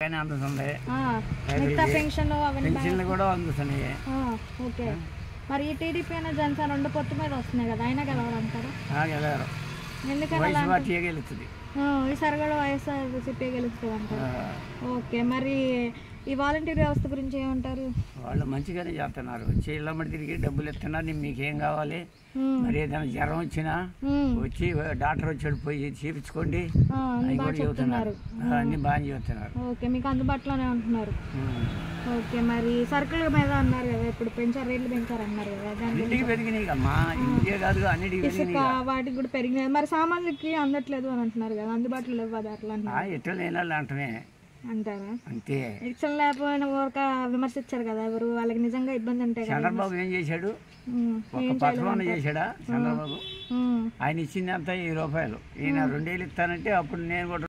కానీ అందుతుంది ఆ, మిగతా పెన్షన్ అవన్నీ పెన్షన్లు కూడా అందుతున్నాయి ఆ, ఓకే మరి ఈ టీడీపీ అయినా జనసేన రెండు పొత్తు మీద వస్తున్నాయి కదా అయినా గెలవరంటారా గెలవారు ఎందుకని అలా వయసు పార్టీ గెలుస్తుంది ఆ, ఈసారి కూడా వైఎస్ఆర్ సిపి గెలుస్తుంది అంటారు ఓకే మరి ఈ వాలంటీర్ వ్యవస్థ గురించి ఏమంటారు వాళ్ళు మంచిగానే చేస్తున్నారు వచ్చి ఇళ్ళ మడి తిరిగి డబ్బులు ఇస్తున్నారు "నీకు మీకేం కావాలి ఉమ్, మరి ఏదైనా జ్వరం వచ్చినా ఉమ్, వచ్చి డాక్టర్ వచ్చాడు పోయి చేపించుకోండి ఆ, అన్ని అని బాగా కూడా చెబుతున్నారు చెప్తున్నారు ఆ, అన్ని బాగా చెబుతున్నారు ఓకే మీకు అందుబాటులోనే ఉంటున్నారు ఉమ్. ఓకే మరి సరుకుల మీద అన్నారు కదా ఇప్పుడు పెంచారు రేట్లు పెంచారు అన్నారు కదా దాని గురించి అన్నిటికీ పెరిగినాయి అమ్మా ఇంకే కాదు అన్నిటికీ ఇసుక పెరిగినాయి వాటికి కూడా పెరిగినాయి మరి సామాన్లకి అందట్లేదు అని అంటున్నారు కదా అందుబాటులో లేవు అది అట్లా ఆ, ఎట్లా లేనాళ్ళు అంటమే అంటారా అంతే ఇష్టం లేకపోయినా ఊరక విమర్శించారు కదా ఎవరు వాళ్ళకి నిజంగా ఇబ్బంది ఉంటే కదా చంద్రబాబు ఏం చేశాడు ఉమ్, ఒక పత్రం చేశాడా చంద్రబాబు ఉమ్. ఆయన ఇచ్చింది అంతా ఈ రూపాయలు ఈయన రెండేళ్ళు ఇస్తానంటే అప్పుడు నేను కూడా